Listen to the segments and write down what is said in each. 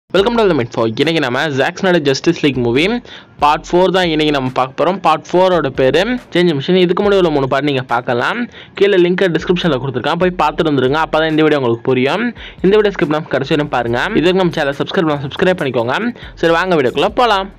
welcome to மெட் ஃபோ இன்னைக்கு நம்ம ஜாக்ஸ்னோட justice league movie part four தான் இன்னைக்கு நம்ம பார்க்க போகிறோம் பார்ட் ஃபோரோட பேர் சேஞ்ச் மிஷின் இதுக்கு முன்னாடி உள்ள மூணு பார்ட் நீங்கள் பார்க்கலாம் கீழே லிங்க் டிஸ்கிரிப்ஷனில் கொடுத்துருக்கான் போய் பார்த்துட்டு வந்துருங்க அப்போ தான் இந்த வீடியோ உங்களுக்கு புரியும் இந்த வீடியோ ஸ்கிரிப்ட் நம்ம கடைசி வரையும் பாருங்க இதுக்கு நம்ம சேனல் சப்ஸ்கிரைப் பண்ண சப்ஸ்கிரைப் பண்ணிக்கோங்க சரி வாங்க வீடியோக்குள்ளே போகலாம்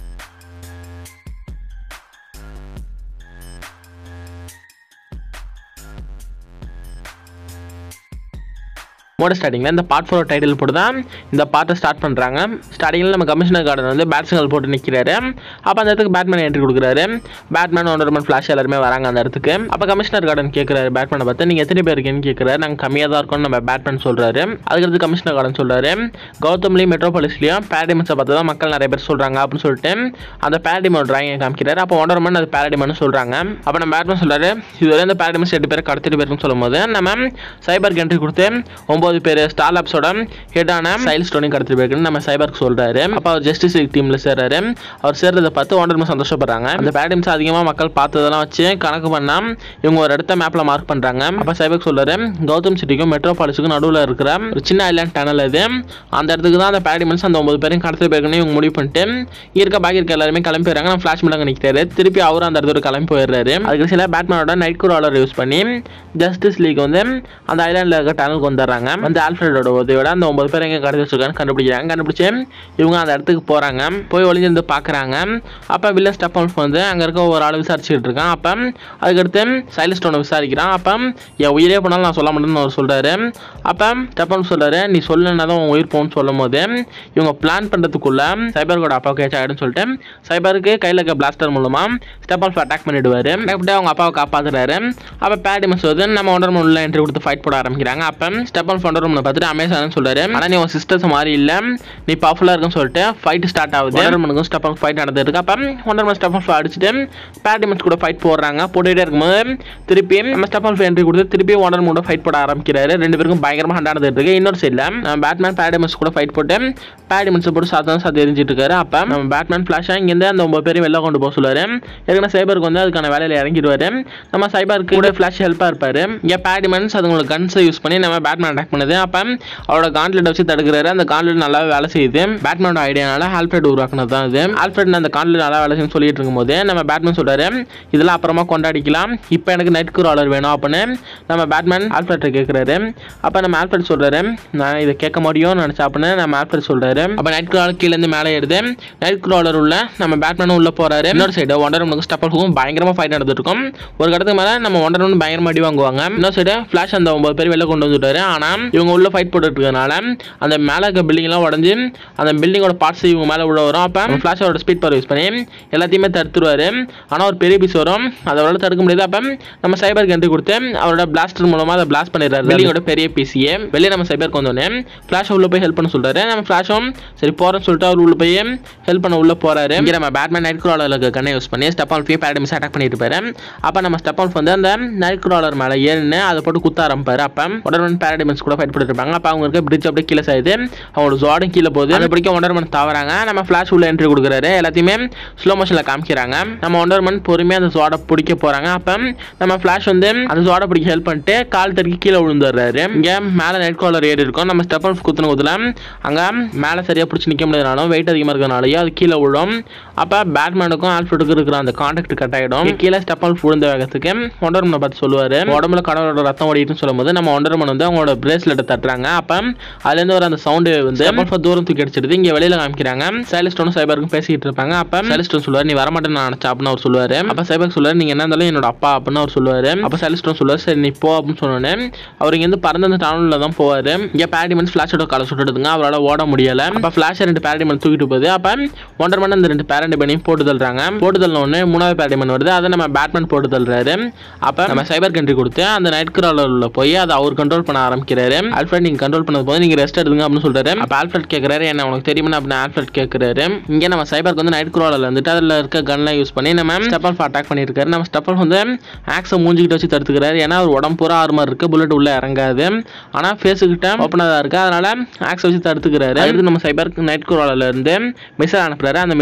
மோட ஸ்டார்டிங்கில் இந்த பார்ட் ஃபோர் டைட்டில் போட்டு தான் இந்த பார்ட்டை ஸ்டார்ட் பண்ணுறாங்க ஸ்டார்டிங்கில் நம்ம கமிஷனர் கார்டன் வந்து பேட் சிங்கல் போட்டு நிற்கிறாரு அப்போ அந்த இடத்துக்கு பேட்மேன் என்ட்ரி கொடுக்குறாரு பேட்மேன் ஒன்றர்மன் ஃப்ளாஷ் எல்லாருமே வராங்க அந்த இடத்துக்கு அப்போ கமிஷனர் கார்டன் கேட்குறாரு பேட்மேனை பார்த்து நீங்கள் எத்தனை பேர் இருக்கீங்கன்னு கேட்குறாரு நாங்கள் கம்மியாக தான் இருக்கோம்னு நம்ம பேட்மேன் சொல்கிறாரு அதுக்கடுத்து கமிஷனர் கார்டன் சொல்கிறாரு கௌதம்லேயும் மெட்ரோபாலிஸ்லையும் பேரடிமன்ஸை பார்த்து தான் மக்கள் நிறைய பேர் சொல்கிறாங்க அப்படின்னு சொல்லிட்டு அந்த பேரடிமன் டிராயிங்கை காமிக்கிறாரு அப்போ ஒன்றர்மன் அது பேரடிமன் சொல்கிறாங்க அப்போ நம்ம பேட்மேன் சொல்கிறாரு இதுவரை இந்த பேரடிமன்ஸ் எட்டு பேர் கடத்திட்டு பேருக்குன்னு சொல்லும்போது நம்ம சைபருக்கு என்ட்ரி கொடுத்து ஒம்பது பேர் ஸ்டார் லாப்ஸோட ஹெட்டான சைல் ஸ்டோனையும் கடத்திட்டு போயிருக்குன்னு நம்ம சைபருக்கு சொல்றாரு அப்போ அவர் ஜஸ்டிஸ் லீக் டீம்ல சேர்றாரு அவர் சேர்றதை பார்த்து ஒன்றரை சந்தோஷப்படுறாங்க அந்த பேடிம்ஸ் அதிகமாக மக்கள் பார்த்ததெல்லாம் வச்சு கணக்கு பண்ணா இவங்க ஒரு இடத்த மேப்ல மார்க் பண்றாங்க அப்போ சைபருக்கு சொல்றாரு கௌதம் சிட்டிக்கும் மெட்ரோபாலிஸுக்கும் நடுவில் இருக்கிற ஒரு சின்ன ஐலாண்ட் டனல் இது அந்த இடத்துக்கு தான் அந்த பேடிமன்ஸ் அந்த ஒன்பது பேரையும் கடத்திட்டு போயிருக்குன்னு இவங்க முடிவு பண்ணிட்டு இருக்க பாக்கி இருக்க எல்லாருமே கிளம்பி போயிறாங்க நம்ம ஃபிளாஷ் மில்லாங்க நிற்கிறாரு திருப்பி அவரும் அந்த இடத்துல கிளம்பி போயிடுறாரு அதுக்கு சில பேட்மேனோட நைட் கூர் ஆர்டர் யூஸ் பண்ணி ஜஸ்டிஸ் லீக் வந்து அந்த ஐலாண்டில் இருக்க டனலுக்கு வந்துடுறாங்க வந்து ஆல்ஃபிரடோட உதவியோட அந்த ஒன்பது பேர் எங்கே கடத்தி வச்சிருக்கான்னு கண்டுபிடிக்கிறாங்க கண்டுபிடிச்சு இவங்க அந்த இடத்துக்கு போகிறாங்க போய் ஒளிஞ்சிருந்து பார்க்குறாங்க அப்போ வில்லன் ஸ்டெப் வந்து அங்கே இருக்க ஒரு ஆள் விசாரிச்சுட்டு இருக்கான் அப்போ அதுக்கடுத்து சைலஸ் ஸ்டோனை விசாரிக்கிறான் அப்போ என் உயிரே போனாலும் நான் சொல்ல மாட்டேன்னு அவர் சொல்கிறாரு அப்போ ஸ்டெப்பன் சொல்கிறாரு நீ சொல்லனா தான் உன் உயிர் போகணும்னு சொல்லும் போது இவங்க பிளான் பண்ணுறதுக்குள்ள சைபர்கோட அப்பாவுக்கு ஏச்சு ஆகிடும்னு சொல்லிட்டு சைபருக்கு கையில் இருக்க பிளாஸ்டர் மூலமாக ஸ்டெப்பன் அட்டாக் பண்ணிடுவார் அட்டாக் அவங்க அப்பாவை காப்பாற்றுறாரு அப்போ பேடிமஸ் வந்து நம்ம ஒன்றரை உள்ள என்ட்ரி கொடுத்து ஃபைட் போட ஆரம்பிக்கிறாங்க அப்போ ஸ்டெப்பன் ஃபண்டர் ரூம்ல பார்த்துட்டு அமேசான் சொல்றாரு ஆனா நீ உன் சிஸ்டர்ஸ் மாதிரி இல்ல நீ பவர்ஃபுல்லா இருக்குன்னு சொல்லிட்டு ஃபைட் ஸ்டார்ட் ஆகுது ஒண்டர்மனுக்கும் ஸ்டெப்பன் ஃபைட் நடந்துட்டு இருக்கு அப்ப ஒண்டர்மன் ஸ்டெப்பன் அடிச்சுட்டு பேடிமன்ஸ் கூட ஃபைட் போடுறாங்க போட்டுட்டே இருக்கும்போது திருப்பி நம்ம ஸ்டெப்பன் என்ட்ரி கொடுத்து திருப்பி ஒண்டர் கூட ஃபைட் போட ஆரம்பிக்கிறாரு ரெண்டு பேருக்கும் பயங்கரமா ஹண்டா நடந்துட்டு இருக்கு இன்னொரு சைடில் பேட்மேன் பேடிமன்ஸ் கூட ஃபைட் போட்டு பேடிமன்ஸ் போட்டு சாத்தம் சாத்தி எரிஞ்சிட்டு இருக்காரு அப்ப நம்ம பேட்மேன் ஃபிளாஷா இங்கேருந்து அந்த ஒன்பது பேரும் வெளில கொண்டு போக சொல்லுவாரு ஏற்கனவே சைபருக்கு வந்து அதுக்கான வேலையில இறங்கிடுவாரு நம்ம சைபருக்கு கூட ஃபிளாஷ் ஹெல்ப்பா இருப்பாரு இங்க பேடிமன்ஸ் அதுங்களோட கன்ஸை யூஸ் பண்ணி நம்ம பேட்மேன் அட்டாக் பண்ணுது அப்போ அவரோட கான்ட்லெட் வச்சு தடுக்கிறாரு அந்த கான்ட்லெட் நல்லா வேலை செய்யுது பேட்மேனோட ஐடியானால ஆல்ஃபிரட் உருவாக்குனது தான் இது ஆல்ஃபிரட் அந்த கான்ட்லெட் நல்லா வேலை செய்யும் சொல்லிட்டு இருக்கும்போது நம்ம பேட்மேன் சொல்றாரு இதெல்லாம் அப்புறமா கொண்டாடிக்கலாம் இப்போ எனக்கு நைட் குராலர் வேணும் அப்படின்னு நம்ம பேட்மேன் ஆல்ஃபிரட்டை கேட்குறாரு அப்போ நம்ம ஆல்ஃபிரட் சொல்றாரு நான் இதை கேட்க முடியும்னு நினச்சா அப்படின்னு நம்ம ஆல்ஃபிரட் சொல்றாரு அப்போ நைட் குராலர் கீழேருந்து மேலே ஏறுது நைட் குராலர் உள்ள நம்ம பேட்மேனும் உள்ள போறாரு இன்னொரு சைடு ஒண்டர் உமனுக்கு ஸ்டப்பலுக்கும் பயங்கரமாக ஃபைட் நடந்துட்டு இருக்கும் ஒரு கடத்துக்கு மேலே நம்ம ஒண்டர் உமன் பயங்கரமாக அடி வாங்குவாங்க இன்னொரு சைடு ஃப்ளாஷ் அந்த ஒன்பது பேர் வெளில கொண்டு வந்துட்டாரு ஆனால் இவங்க உள்ள ஃபைட் போட்டுட்டு இருக்கனால அந்த மேலே இருக்க பில்டிங்லாம் உடஞ்சி அந்த பில்டிங்கோட பார்ட்ஸ் இவங்க மேலே உள்ள வரும் அப்போ ஃப்ளாஷோட ஸ்பீட் பவர் யூஸ் பண்ணி எல்லாத்தையுமே தடுத்துருவாரு ஆனால் ஒரு பெரிய பீஸ் வரும் அதை அவரால் தடுக்க முடியாது அப்போ நம்ம சைபருக்கு என்ட்ரி கொடுத்து அவரோட பிளாஸ்டர் மூலமாக அதை பிளாஸ்ட் பண்ணிடுறாரு பில்டிங்கோட பெரிய பீஸியே வெளியே நம்ம சைபருக்கு வந்தோடனே ஃப்ளாஷ் உள்ள போய் ஹெல்ப் பண்ண சொல்றாரு நம்ம ஃப்ளாஷும் சரி போகிறேன்னு சொல்லிட்டு அவர் உள்ள போய் ஹெல்ப் பண்ண உள்ள போறாரு இங்கே நம்ம பேட்மேன் நைட் க்ராலர் இருக்க கண்ணை யூஸ் பண்ணி ஸ்டெப் ஆல்ஃபியை பேரடிமிஸ் அட்டாக் பண்ணிட்டு இருப்பாரு அப்போ நம்ம ஸ்டெப் ஆல்ஃப் வந்து அந்த நைட் க்ராலர் மேலே ஏறின்னு அதை போட்டு குத்த ஆரம்பிப்பாரு அப்போ உடனே பேரடிமென்ஸ் கூட ஃபைட் பண்ணிட்டு இருப்பாங்க அப்போ அவங்க இருக்க பிரிட்ஜ் அப்படியே கீழே சாயுது அவங்களோட ஜாடும் கீழே போகுது அது பிடிக்க ஒண்டர்மன் தவறாங்க நம்ம ஃபிளாஷ் உள்ள என்ட்ரி கொடுக்குறாரு எல்லாத்தையுமே ஸ்லோ மோஷனில் காமிக்கிறாங்க நம்ம ஒண்டர்மன் பொறுமையாக அந்த ஜாடை பிடிக்க போகிறாங்க அப்போ நம்ம ஃபிளாஷ் வந்து அந்த ஜாடை பிடிக்க ஹெல்ப் பண்ணிட்டு கால் தடுக்கி கீழே விழுந்துடுறாரு இங்கே மேலே நைட் காலர் ஏறி இருக்கும் நம்ம ஸ்டெப்பன் குத்துன குத்துல அங்கே மேலே சரியாக பிடிச்சி நிற்க முடியாதனாலும் வெயிட் அதிகமாக இருக்கிறனாலயோ அது கீழே விழும் அப்போ பேட்மேனுக்கும் ஆல்ஃபிட்டுக்கும் இருக்கிற அந்த கான்டாக்ட் கட் ஆகிடும் கீழே ஸ்டெப்பன் விழுந்த வேகத்துக்கு ஒண்டர்மனை பார்த்து சொல்லுவார் உடம்புல கடவுளோட ரத்தம் ஓடிட்டுன்னு சொல்லும்போது நம்ம ஒண்டர்மன் வந்து அவங்களோட பிரேஸ்லெட்டை தட்டுறாங்க அப்போ அதுலேருந்து ஒரு அந்த சவுண்டு வந்து அப்போ தூரம் தூக்கி அடிச்சிடுது இங்கே வெளியில் காமிக்கிறாங்க சைலஸ்டோனும் சைபருக்கும் பேசிக்கிட்டு இருப்பாங்க அப்போ சைலஸ்டோன் சொல்லுவார் நீ வரமாட்டேன்னு நான் நினச்சா அப்படின்னு அவர் சொல்லுவார் அப்போ சைபர் சொல்லுவார் நீங்கள் என்ன இருந்தாலும் என்னோட அப்பா அப்படின்னு அவர் சொல்லுவார் அப்போ சைலஸ்டோன் சொல்லுவார் சரி நீ போ அப்படின்னு சொன்னோன்னே அவர் இங்கேருந்து பறந்து அந்த டவுனில் தான் போவார் இங்கே பேரடிமன்ஸ் ஃப்ளாஷோட காலை சுட்டுடுதுங்க அவரால் ஓட முடியலை அப்போ ஃப்ளாஷை ரெண்டு பேரடிமன் தூக்கிட்டு போகுது அப்போ ஒன்றரை மணி அந்த ரெண்டு பேரடிமனையும் போட்டு தள்ளுறாங்க போட்டு தள்ளின உடனே மூணாவது பேரடிமன் வருது அதை நம்ம பேட்மேன் போட்டு தள்ளுறாரு அப்போ நம்ம சைபர் கண்ட்ரி கொடுத்து அந்த நைட் கிராலரில் போய் அதை அவர் கண்ட்ரோல் பண்ண ஆரம்பிக்கிறாரு ஆல்ஃபிரட் நீங்கள் கண்ட்ரோல் பண்ணது போது நீங்கள் ரெஸ்ட் எடுங்க அப்படின்னு சொல்றாரு அப்போ ஆல்ஃபிரட் கேட்குறாரு என்ன உனக்கு தெரியுமா அப்படின்னு ஆல்ஃபிரட் கேட்குறாரு இங்கே நம்ம சைபருக்கு வந்து நைட் கிராலர் வந்துட்டு அதில் இருக்க கன்லாம் யூஸ் பண்ணி நம்ம ஸ்டெப்பல் அட்டாக் பண்ணியிருக்காரு நம்ம ஸ்டெப்பல் வந்து ஆக்ஸை மூஞ்சிக்கிட்டு வச்சு தடுத்துக்கிறாரு ஏன்னா அவர் உடம்பு பூரா ஆர்மர் இருக்கு புல்லட் உள்ள இறங்காது ஆனால் ஃபேஸுக்கிட்ட ஓப்பனாக தான் இருக்கு அதனால ஆக்ஸை வச்சு தடுத்துக்கிறாரு அடுத்து நம்ம சைபருக்கு நைட் கிராலர்ல இருந்து மிசைல் அனுப்புறாரு அந்த மிசைலை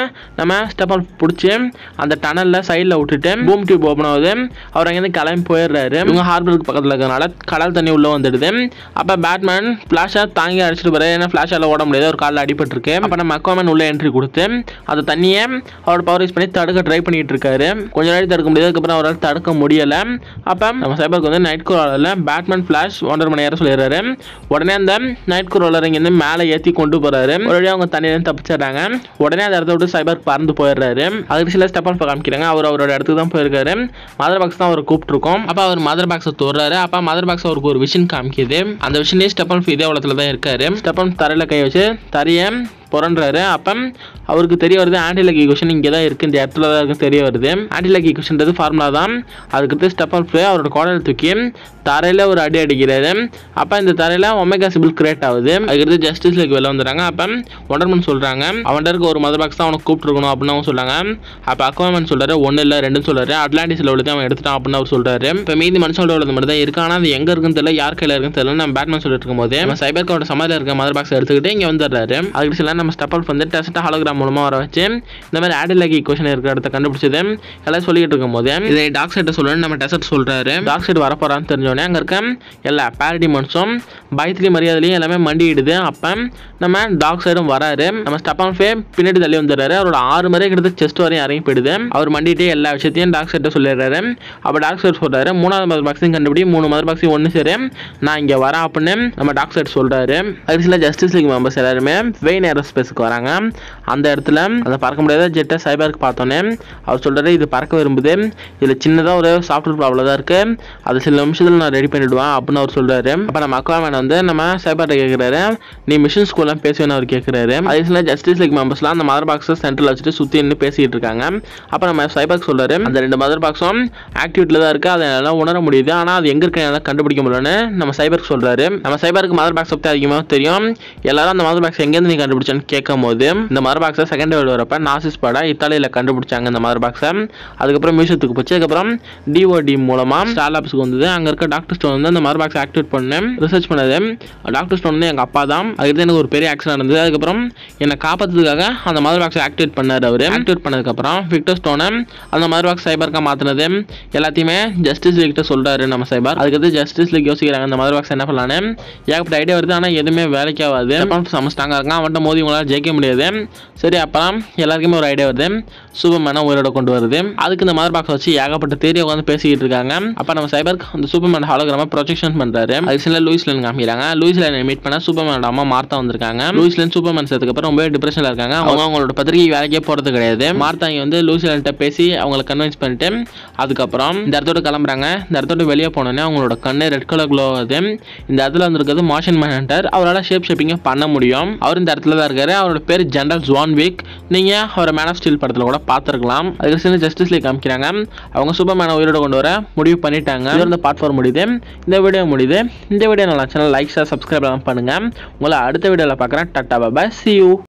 நம்ம ஸ்டெப்பல் பிடிச்சி அந்த டனலில் சைடில் விட்டுட்டு பூம் டியூப் ஓப்பன் ஆகுது அவர் அங்கேருந்து கிளம்பி போயிடுறாரு இவங்க ஹார்பருக்கு பக்கத்தில் இருக்கிறனால கடல் தண்ணி உள்ளே வந்துடுது அப்போ பேட்மேன் ஃப்ளாஷை தாங்கி அடிச்சிட்டு போகிறாரு ஏன்னா ஃப்ளாஷால் ஓட முடியாது ஒரு காலில் அடிபட்டிருக்கு அப்போ நம்ம அக்வாமேன் உள்ள என்ட்ரி கொடுத்து அந்த தண்ணியை அவரோட பவர் யூஸ் பண்ணி தடுக்க ட்ரை பண்ணிட்டு இருக்காரு கொஞ்ச நாளைக்கு தடுக்க முடியாது அதுக்கப்புறம் அவரால் தடுக்க முடியலை அப்போ நம்ம சைபருக்கு வந்து நைட் குரோலரில் பேட்மேன் ஃப்ளாஷ் ஒன்றரை மணி நேரம் சொல்லிடுறாரு உடனே அந்த நைட் குரோலர் இங்கேருந்து மேலே ஏற்றி கொண்டு போகிறாரு ஒரு வழியாக அவங்க தண்ணியிலேருந்து தப்பிச்சிடுறாங்க உடனே அந்த இடத்த விட்டு சைபர் பறந்து போயிடுறாரு அதுக்கு சில ஸ்டெப் ஆஃப் காமிக்கிறாங்க அவர் அவரோட இடத்துக்கு தான் போயிருக்காரு மதர் பாக்ஸ் தான் அவர் கூப்பிட்டுருக்கோம் அப்போ அவர் மதர் பாக்ஸை தொடுறாரு அப்போ மதர் பாக்ஸ் அவருக்கு ஒரு விஷன் காமிக்குது அந்த விஷனே ஸ்டெப்பன் இதே உலகத்தில் தான் இருக்காரு ஸ்டெப்பன் தரையில் கை வச்சு தரையை புரண்டுறாரு அப்போ அவருக்கு தெரிய வருது ஆன்டிலக்கி கொஷன் இங்கே தான் இருக்குது இந்த இடத்துல தான் இருக்குன்னு தெரிய வருது ஆன்டிலக்கி கொஷன்றது ஃபார்முலா தான் அதுக்கடுத்து ஸ்டெப் ஆஃப் அவரோட குடலை தூக்கி தரையில் ஒரு அடி அடிக்கிறாரு அப்போ இந்த தரையில் ஒமேகா சிபிள் கிரியேட் ஆகுது அதுக்கடுத்து ஜஸ்டிஸ் லீக் வெளில வந்துடுறாங்க அப்போ ஒண்டர்மன் சொல்கிறாங்க அவன்கிட்ட இருக்க ஒரு மதர் பாக்ஸ் தான் அவனை கூப்பிட்டுருக்கணும் அப்படின்னு அவங்க சொல்கிறாங்க அப்போ அக்வாமன் சொல்கிறாரு ஒன்றும் இல்லை ரெண்டுன்னு சொல்கிறாரு அட்லாண்டிஸில் உள்ளது அவன் எடுத்துட்டான் அப்படின்னு அவர் சொல்கிறாரு இப்போ மீதி மனுஷனோட உள்ளது மட்டும் தான் இருக்கு ஆனால் அது எங்கே இருக்குன்னு தெரியல யார் கையில் இருக்குன்னு தெரியல நம்ம பேட்மேன் சொல்லிட்டு இருக்கும்போது நம்ம சைபர்கோட சமாதியில் இருக்க மதர் பாக்ஸ் எடுத்துக்கிட்டு இங்கே வந்துடுறாரு அதுக்கு சில நம்ம ஸ்டெப் அப் வந்து டெஸ்ட் ஹாலோகிராம் மூலமாக வர வச்சு இந்த மாதிரி ஆடிலகி கொஷன் இருக்கிற இடத்த கண்டுபிடிச்சது எல்லாம் சொல்லிட்டு இருக்கும்போது இதை டாக் சைட்டை சொல்லணும்னு நம்ம டெசர்ட் சொல்கிறாரு டாக் சைடு வரப்போறான்னு தெரிஞ்சோடனே அங்கே இருக்க எல்லா பேரடிமன்ஸும் பயத்துலேயும் மரியாதைலையும் எல்லாமே மண்டிடுது அப்போ நம்ம டாக் சைடும் வராரு நம்ம ஸ்டெப்பான் ஃபே பின்னாடி தள்ளி வந்துடுறாரு அவரோட ஆறு முறை கிட்ட செஸ்ட் வரையும் இறங்கி போயிடுது அவர் மண்டிட்டு எல்லா விஷயத்தையும் டாக் சைட்டை சொல்லிடுறாரு அப்போ டாக் சைட் சொல்கிறாரு மூணாவது மதர் பாக்ஸையும் கண்டுபிடி மூணு மதர் பாக்ஸையும் ஒன்று சரி நான் இங்கே வரேன் அப்படின்னு நம்ம டாக் சைட் சொல்கிறாரு அது சில ஜஸ்டிஸ் லீக் மெம்பர்ஸ் எல்லாருமே வெயின் ஏரோஸ்பேஸுக்கு வராங்க அந்த இடத்துல அந்த பறக்க முடியாத ஜெட்டை சைபருக்கு பார்த்தோன்னே அவர் சொல்கிறாரு இது பறக்க விரும்புது இதில் சின்னதாக ஒரு சாஃப்ட்வேர் ப்ராப்ளம் தான் இருக்குது அது சில நிமிஷத்தில் நான் ரெடி பண்ணிவிடுவேன் அப்படின்னு அவர் சொல்கிறாரு அப்போ நம்ம அக்வாமேன் வந்து நம்ம சைபர்கிட்ட கேட்குறாரு நீ மிஷின் ஸ்கூல்லாம் பேசுவேன்னு அவர் கேட்குறாரு அதே சில ஜஸ்டிஸ் லீக் மெம்பர்ஸ்லாம் அந்த மதர் பாக்ஸை சென்டரில் வச்சுட்டு சுற்றி நின்று பேசிக்கிட்டு இருக்காங்க அப்போ நம்ம சைபர்க்கு சொல்கிறாரு அந்த ரெண்டு மதர் பாக்ஸும் ஆக்டிவிட்டியில் தான் இருக்குது அதை என்னால் உணர முடியுது ஆனால் அது எங்கே இருக்கு என்னால் கண்டுபிடிக்க முடியலன்னு நம்ம சைபருக்கு சொல்கிறாரு நம்ம சைபருக்கு மதர் பாக்ஸ் பற்றி அதிகமாக தெரியும் எல்லாரும் அந்த மதர் பாக்ஸ் எங்கேருந்து நீ கண்டுபிடிச்சேன்னு கேட்கும் போது இந்த மதர் பாக்ஸை செகண்ட் வேர்ல்டு வரப்ப நாசிஸ் பட இத்தாலியில் கண்டுபிடிச்சாங்க இந்த மதர் பாக்ஸை அதுக்கப்புறம் மியூசியத்துக்கு போச்சு அதுக்கப்புறம் டிஓடி மூலமாக ஸ்டார் லாப்ஸுக்கு வந்தது அங்கே இருக்க டாக்டர் ஸ்டோன் வந்து அந்த மதர் பாக்ஸ் ஆக்டிவேட் பண்ணு ரிசர்ச் பண்ணது டாக்டர் ஸ்டோன் வந்து எங்கள் அப்பா தான் அதுக்கு எனக்கு ஒரு பெரிய ஆக்சிடென்ட் நடந்தது அதுக்கப்புறம் என்னை காப்பாற்றுறதுக்காக அந்த மதர் பாக்ஸை ஆக்டிவேட் பண்ணார் அவர் ஆக்டிவேட் பண்ணதுக்கப்புறம் விக்டர் ஸ்டோனை அந்த மதர் பாக்ஸ் சைபர்க்காக மாற்றினது எல்லாத்தையுமே ஜஸ்டிஸ் லீக்கிட்ட சொல்கிறாரு நம்ம சைபர் அதுக்கடுத்து ஜஸ்டிஸ் லீக் யோசிக்கிறாங்க அந்த மதர் பாக்ஸ் என்ன பண்ணலான்னு ஏகப்பட்ட ஐடியா வருது ஆனால் எதுவுமே வேலைக்கு ஆகாது செம ஸ்ட்ராங்காக இருக்கான் அவன்கிட்ட மோதி உங்களால் ஜெயிக்க முடியாது சரி அப்புறம் எல்லாருக்குமே ஒரு ஐடியா வருது சூப்பர்மேனை உயிரோட கொண்டு வருது அதுக்கு இந்த மதர் பாக்ஸ் வச்சு ஏகப்பட்ட தேரியை உட்காந்து பேசிக்கிட்டு இருக்காங்க அப்போ நம்ம சைபர் அந்த சூப்பர்மேன் ஹாலோகிராம ப்ரொஜெக்ஷன் பண்ணுறாரு அது சில லூயிஸ் லேன் காமிக்கிறாங்க லூயிஸ் லேன் மீட் பண்ண சூப்பர்மேனோட அம்மா மார்த்தா வந்திருக்காங்க லூயிஸ் லேன் சூப்பர்மேன் சேர்த்துக்கு அப்புறம் ரொம்பவே டிப்ரெஷனில் இருக்காங்க அவங்க அவங்களோட பத்திரிகை வேலைக்கே போகிறது கிடையாது மார்த்தா இங்கே வந்து லூயிஸ் லேன்ட்ட பேசி அவங்கள கன்வின்ஸ் பண்ணிட்டு அதுக்கப்புறம் இந்த இடத்தோட கிளம்புறாங்க இந்த இடத்தோட வெளியே போனோன்னே அவங்களோட கண்ணு ரெட் கலர் க்ளோ ஆகுது இந்த இடத்துல வந்திருக்கிறது மார்ஷன் மேன்ஹண்டர் அவரால் ஷேப் ஷேப்பிங்கை பண்ண முடியும் அவர் இந்த இடத்துல தான் இருக்காரு அவரோட பேர் ஜென்ரல் ஜுவான் வீக் நீங்கள் அவரை மேன் ஆஃப் ஸ்டீல் படத்தில் கூட பார்த்துருக்கலாம் அதுக்கு சின்ன ஜஸ்டிஸ் லீக் காமிக்கிறாங்க அவங்க சூப்பர் மேனை உயிரோட கொண்டு வர முடிவு பண்ணிட்டாங்க இது வந்து பார்ட் ஃபோர் முடியுது இந்த வீடியோ முடியுது இந்த வீடியோ நல்லா சேனல் லைக் ஷேர் சப்ஸ்கிரைப் பண்ணுங்க உங்களை அடுத்த வீடியோவில் பார்க்குறேன் டட்டா பாபா சி யூ